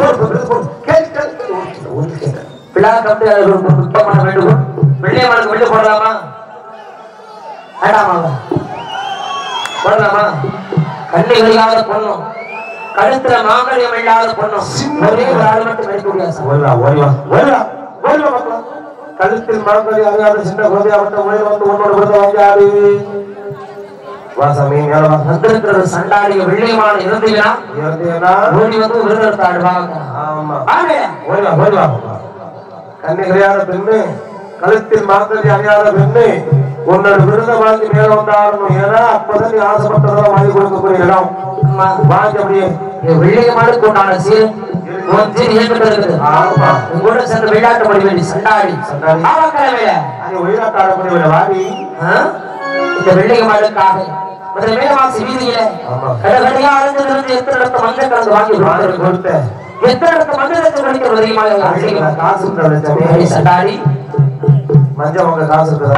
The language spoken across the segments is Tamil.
விழா கம்பெனி அது ஒரு முக்கியமான வேண்டுகோள் வெள்ளையம்மனுக்கு வெள்ளி போடலாமா வேண்டாமா போடலாமா கண்ணை வெளியாத பொண்ணும் கழுத்துல மாங்கல்யம் இல்லாத பொண்ணும் ஒரே ஒரு ஆள் மட்டும் நடிக்க முடியாது சார். கழுத்தில் மாங்கலி அறியாத சின்ன குழந்தையா மட்டும் உயிர் வந்து உன்னோட விருது வாங்காது வாசாமி மேல வா வந்திருக்கிற சண்டாளிய வெள்ளையமான இருந்தீங்கன்னா இருந்தீங்கன்னா ஓடி வந்து விருது எடுத்து ஆடுவாங்க ஆமா வாங்க. ஓடிவா ஓடிவா கண்ணி அறியாத பெண்ணு கழுத்தில் மாங்கலி அறியாத பெண்ணு உன்னோட விருதை வாங்கி மேல வந்து ஆடணும் ஏன்னா அப்பதான் நீ ஆசைப்பட்டதெல்லாம் வாங்கி கொடுக்கக்கூடிய இடம் அம்மா, வாங்கி அப்படியே இந்த வெள்ளையமானுக்கு உண்டான சீர் உன் சீர் இயக்கிட்டு இருக்குது ஆமா உங்களோட சேர்ந்து விளையாட்டு மொழி வேண்டி சண்டாளி சண்டாளி. ஆவக்கிழமையில அது உயிராட்ட ஆடக்கூடிய வாடி ஆ? இந்த வெள்ளையமானுக்காக முதல்ல மேலவாசி வீதியில ஆமா. கடகடையா அழுந்திருந்து எத்தனை இடத்த மஞ்சள் கலந்து வாங்கி வாங்கி கொடுத்திருக்கு. கொடுத்தேன் எத்தனை இடத்த மஞ்சள் எடுத்து கிடைக்கிற அதிகமாக காசு இருக்கா லட்சுமி? சரி, சண்டாளி மஞ்சள் உங்க காசு இருக்குதா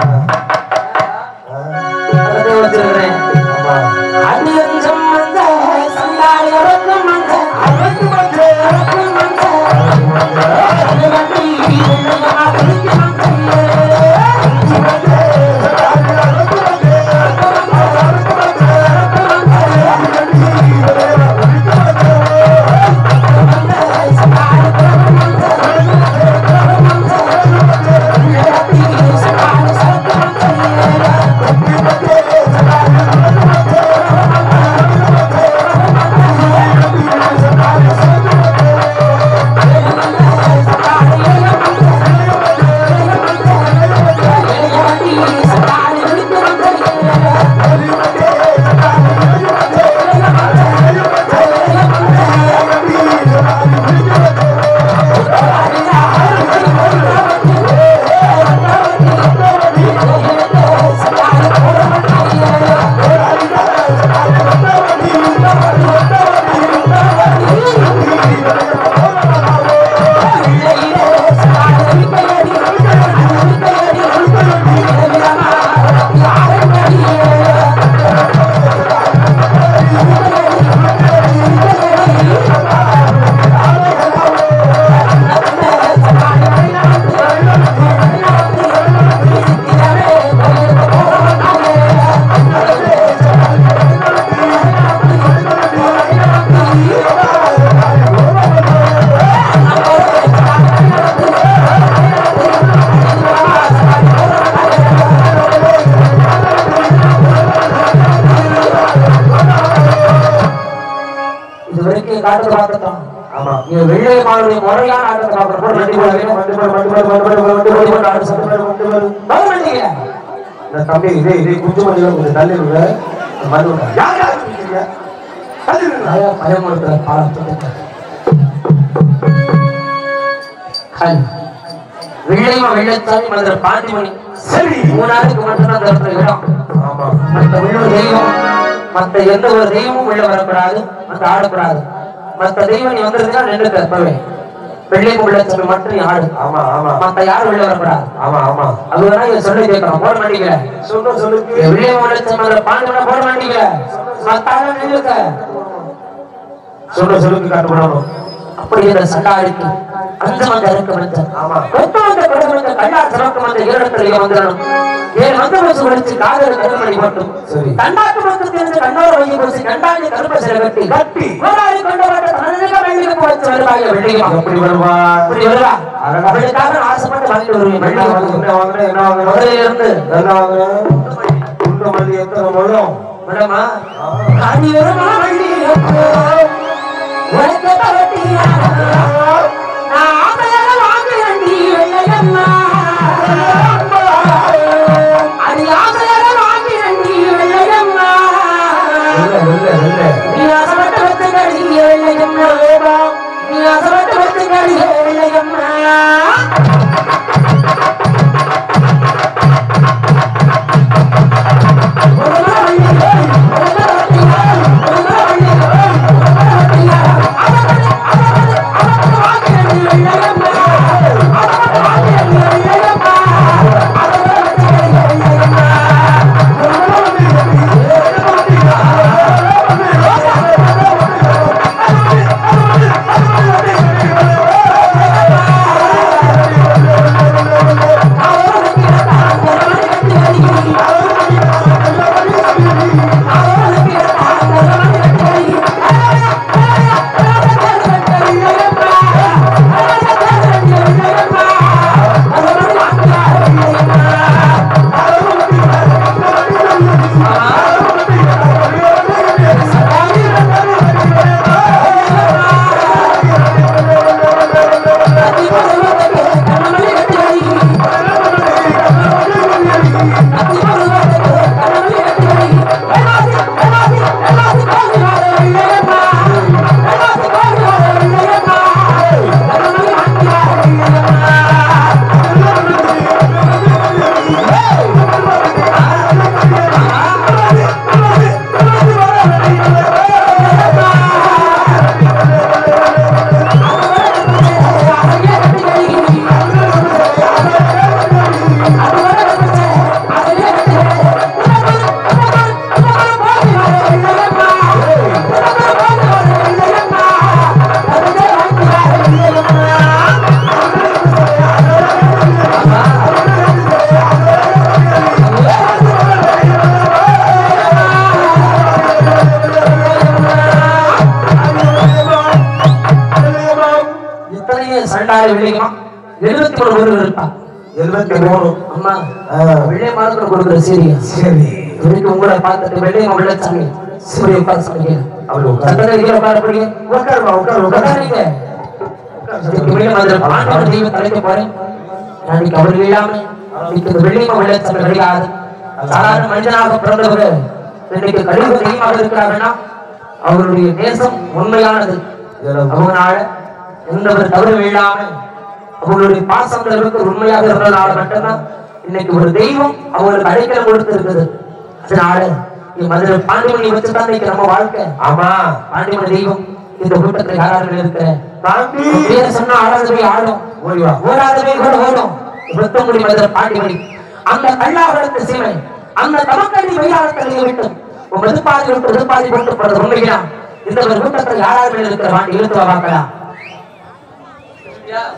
அதை வச்சிருக்கிறேன் ஆமா அது எங்கும் வந்த சண்டாளி அரக்கும் வந்த அரக்கும் வந்த அரக்கும் வந்த அது வந்து வெள்ளையமா குளிக்கு இது வரைக்கும் காட்டு பார்த்துட்டோம் ஆமா நீங்க வெள்ளை மாவுடைய முறையான ஆட்டத்தை பார்க்கறப்போ ரெண்டு பேரும் மண்டு பேர், மண்டு பேர், மண்டு பேர், மண்டு பேர், மண்டு பேர், மண்டு பேர், மண்டு பேர். வர மாட்டீங்க இந்த தம்பி இதே இதே குஞ்சு மண்டியில கொஞ்சம் தள்ளி விடுங்க மண்டு விடுங்க. யார் யார் குடிக்கிறீங்க? தள்ளி விடுங்க. பயம் பயமுறுத்துற பாலத்துக்கு கல் வெள்ளைமா வெள்ளத்தாய் மதுரை பாண்டிமணி சரி மூணாருக்கு மட்டும்தான் அந்த இடத்துல இடம் ஆமா மற்ற உள்ளூர் தெய்வம் மற்ற எந்த ஒரு தெய்வமும் உள்ள வரக்கூடாது மற்ற ஆடக்கூடாது மற்ற தெய்வம் நீ வந்திருந்தா நின்று எப்பவே வெள்ளை உள்ளச்சபை மட்டும் நீ ஆடு ஆமா ஆமா மத்த யாரும் உள்ள வரக்கூடாது ஆமா ஆமா அதுதான் இதை சொல்லி கேட்கணும் போட மாட்டீங்க சொல்ல சொல்லுங்க வெள்ளை உள்ளச்சபை பாண்டிமணி போட மாட்டீங்க மத்த ஆளும் நின்றுக்க சொல்ல சொல்லுங்க கட்டுப்படணும் அப்படி இந்த சண்டாளிக்கு அந்த மந்த இருக்க வந்து ஆமா கொத்த வந்த கடவுளுக்கு கண்ணா சிறப்பு வந்த ஈரத்தில் வந்துடணும் ஏன் மந்த வச்சு வடிச்சு காதல் கருமணி மட்டும் சரி. கண்டாக்கு பக்கத்திலிருந்து கண்ணோர வைய போச்சு கண்டாக்கு கருப்ப சில கட்டி கட்டி. கோடாலி கொண்டவட்ட தனதிக வெள்ளிக்கு வச்சு வருவாங்க வெள்ளியமா எப்படி வருவா அப்படி வருவா அழகா. அவளுக்காக நான் ஆசைப்பட்டு வாங்கிட்டு வருவேன் என்ன வெள்ளி வாங்குறேன், என்ன வாங்குறேன் என்ன வாங்குறேன் முதல்ல இருந்து என்ன வாங்குறேன் குண்டு மல்லி எத்தனை முழம் விடமா அடி வருமா வள்ளி உனக்கு தவட்டியா நான் ஆசையாக வாங்குறேன் நீ வெள்ளையம்மா அது ஆசையாக வாங்குறேன் நீ வெள்ளையம்மா இல்ல இல்ல இல்ல நீ ஆசைப்பட்டு வச்சு கடிய வெள்ளையம்மா நீ ஆசைப்பட்டு வச்சு கடிய வெள்ளையம்மா ஆ தனியே சண்டாளி விளையுமா எழுபத்தி மூணு ஊர்கள் இருப்பான் எழுபத்தி மூணு அம்மா ஆ, வெள்ளை மாதத்துல கொடுக்குற சீரியா சரி இன்னைக்கு உங்களை பார்த்துட்டு வெள்ளை வெள்ளச்சாமி சூரிய உட்கார சொன்னீங்க அப்படி உட்காரு. சட்டத்தில் கீழே உட்கார போறீங்க உட்காருமா உட்காரு உட்காரு உட்காருங்க இதுக்கு வெள்ளை மாதிரி பாண்டவர் தெய்வம் தலைக்க போறேன் நாளைக்கு அவர் இல்லாம இன்னைக்கு இந்த வெள்ளை வெள்ளச்சாமி கிடையாது சாதாரண மனிதனாக பிறந்தவர் இன்னைக்கு கழிவு தெய்வமாக இருக்கிறாருன்னா அவருடைய நேசம் உண்மையானது அவங்களால எந்த ஒரு தவறும் இல்லாம அவங்களுடைய பாசங்களுக்கு உண்மையாக இருந்ததுனால மட்டும்தான் இன்னைக்கு ஒரு தெய்வம் அவங்களுக்கு அடைக்கலம் கொடுத்து இருக்குது அதனால இந்த மதுரை பாண்டிமணி வச்சுதான் இன்னைக்கு நம்ம வாழ்க்கை ஆமா பாண்டிமணி தெய்வம் இந்த கூட்டத்தில் யாரார்கள் இருக்கிற தாண்டி பேர் சொன்னா ஆடாதவை ஆடும் ஓடி வா ஓடாதவை கூட ஓடும் முத்தமுடி மதுரை பாண்டிமணி அந்த கல்லாவரத்து சீமை அந்த தமக்கடி வெய்யாளத்தை விட்டு மதுப்பாதி விட்டு எதிர்பாதி கொண்டு போறது உண்மையா இந்த ஒரு கூட்டத்தில் யாரார்கள் இருக்கிற வாண்டி இழுத்து வாக்கலாம்